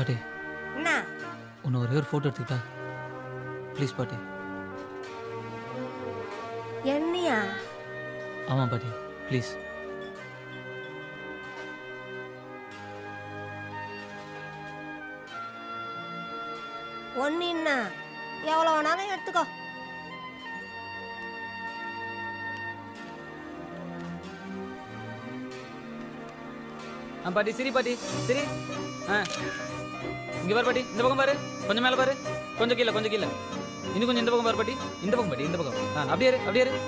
பாட்டி என்ன உன்னை ஒரே ஒரு ஃபோட்டோ எடுத்துக்கிட்டா ப்ளீஸ் பாட்டி என்னையா ஆமாம் பாட்டி ப்ளீஸ் ஒன்று என்ன எவ்வளோ வேணாலும் எடுத்துக்கோ ஆ பாட்டி சரி பாட்டி சரி ஆ இங்கே பாரு பாட்டி இந்த பக்கம் பாரு கொஞ்சம் மேலே பாரு கொஞ்சம் கீழே கொஞ்சம் கீழே இன்னும் கொஞ்சம் இந்த பக்கம் பாரு பாட்டி இந்த பக்கம் பாட்டி இந்த பக்கம் ஆ அப்படியே இரு அப்படியே இரு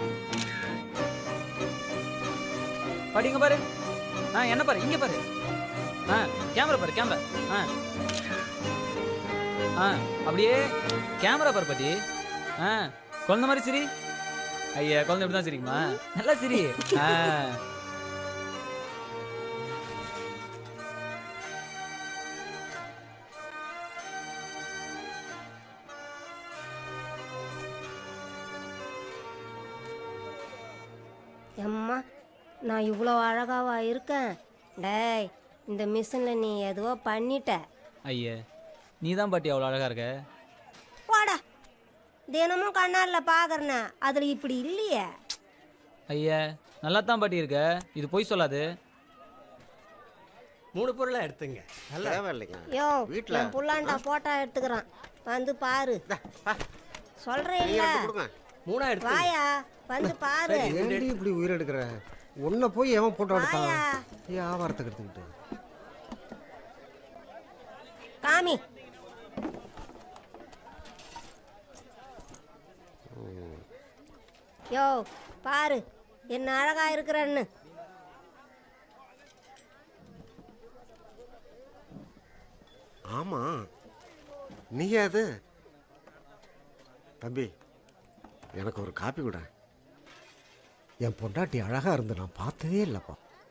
பாட்டி இங்கே பாரு ஆ என்ன பாரு இங்கே பாரு ஆ கேமரா பாரு கேமரா ஆ ஆ அப்படியே கேமரா பாரு பாட்டி ஆ குழந்த மாதிரி சிரி ஐயா குழந்தை இப்படி தான் சிரிக்குமா நல்லா சிரி ஆ எம்மா நான் இவ்வளோ அழகாவா இருக்கேன் டேய் இந்த மிஷினில் நீ எதுவோ பண்ணிட்ட ஐயே நீ தான் பாட்டி அவ்வளோ அழகா இருக்க போடா தினமும் கண்ணாடில் பார்க்குறேனே அதில் இப்படி இல்லையே ஐயா நல்லா தான் பாட்டி இருக்க இது பொய் சொல்லாது மூணு பொருளை எடுத்துங்க நல்லா தேவையில்லைங்க யோ வீட்ல- என் புள்ளாண்டா போட்டோ எடுத்துக்கிறான் வந்து பாரு சொல்கிறேன் நீங்க இல்ல ரெண்டு கொடுங்க மூணா எடுத்து வாயா வந்து பாரு ஏன்டி இப்படி உயிர் எடுக்கிற உன்னை போய் எவன் போட்டோ எடுத்தான் வாயா. ஏன் ஆவாரத்துக்கு எடுத்துக்கிட்டு காமி யோ பாரு என்ன அழகா இருக்கிறன்னு ஆமா நீ அது தம்பி எனக்கு ஒரு காப்பி கூட என் பொண்டாட்டி அழகா இருந்து நான் பார்த்ததே இல்லைப்பா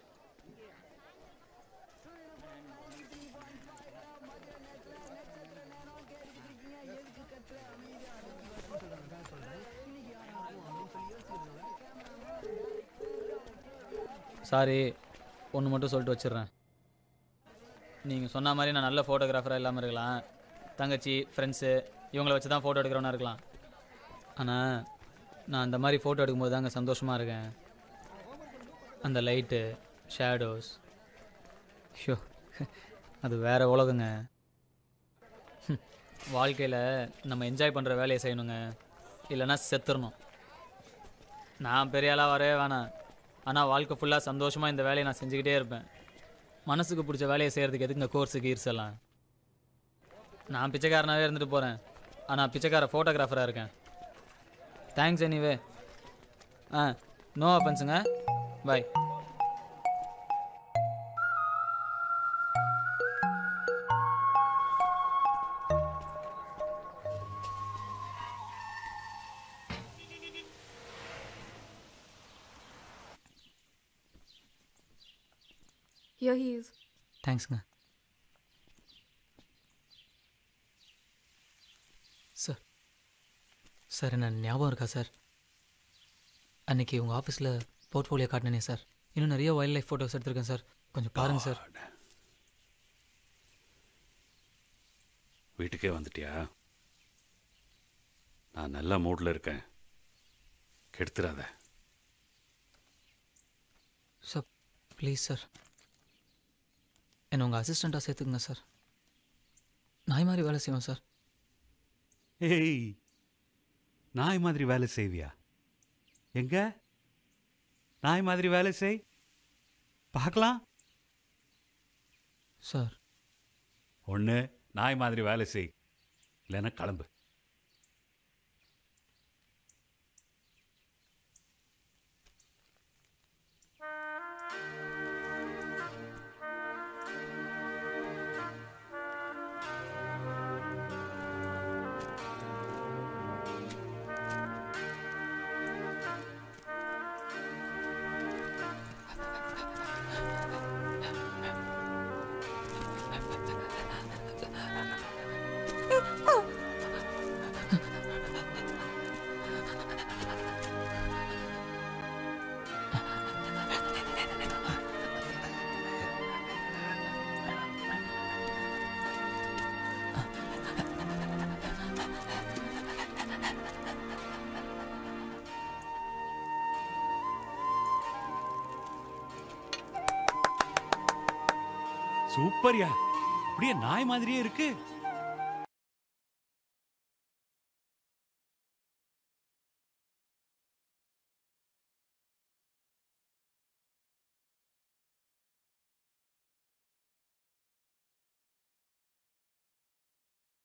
சாரி ஒன்று மட்டும் சொல்லிட்டு வச்சிடுறேன் நீங்கள் சொன்ன மாதிரி நான் நல்ல ஃபோட்டோகிராஃபராக இல்லாமல் இருக்கலாம் தங்கச்சி ஃப்ரெண்ட்ஸு இவங்கள வச்சு தான் ஃபோட்டோ எடுக்கிறவனா இருக்கலாம் ஆனால் நான் அந்த மாதிரி ஃபோட்டோ எடுக்கும்போது தாங்க சந்தோஷமாக இருக்கேன் அந்த லைட்டு ஷேடோஸ் ஷோ அது வேற உலகங்க வாழ்க்கையில் நம்ம என்ஜாய் பண்ணுற வேலையை செய்யணுங்க இல்லைன்னா செத்துறணும் நான் பெரிய ஆளாக வரவே வேணாம் ஆனால் வாழ்க்கை ஃபுல்லாக சந்தோஷமாக இந்த வேலையை நான் செஞ்சுக்கிட்டே இருப்பேன் மனசுக்கு பிடிச்ச வேலையை செய்கிறதுக்கு எதுங்க கோர்ஸு கீர்ஸ் எல்லாம் நான் பிச்சைக்காரனாகவே இருந்துட்டு போகிறேன் ஆனால் பிச்சைக்கார ஃபோட்டோகிராஃபராக இருக்கேன் தேங்க்ஸ் எனிவே ஆ நோ அஃபென்ஸுங்க பாய் Here he is. தேங்க்ஸுங்க சார் சார் என்ன ஞாபகம் இருக்கா சார் அன்னைக்கு உங்கள் ஆஃபீஸில் போர்ட்ஃபோலியோ காட்டினே சார் இன்னும் நிறைய வைல்ட் லைஃப் ஃபோட்டோஸ் எடுத்திருக்கேன் சார் கொஞ்சம் பாருங்கள் சார் வீட்டுக்கே வந்துட்டியா நான் நல்ல மூடில் இருக்கேன் கெடுத்துறாத சார் ப்ளீஸ் சார் என்னை உங்கள் அசிஸ்டண்ட்டாக சேர்த்துக்குங்க சார் நாய் மாதிரி வேலை செய்வேன் சார் ஏய் நாய் மாதிரி வேலை செய்வியா எங்க நாய் மாதிரி வேலை செய் பார்க்கலாம் சார் ஒன்று நாய் மாதிரி வேலை செய் இல்லைன்னா கிளம்பு சூப்பர்யா அப்படியே நாய் மாதிரியே இருக்கு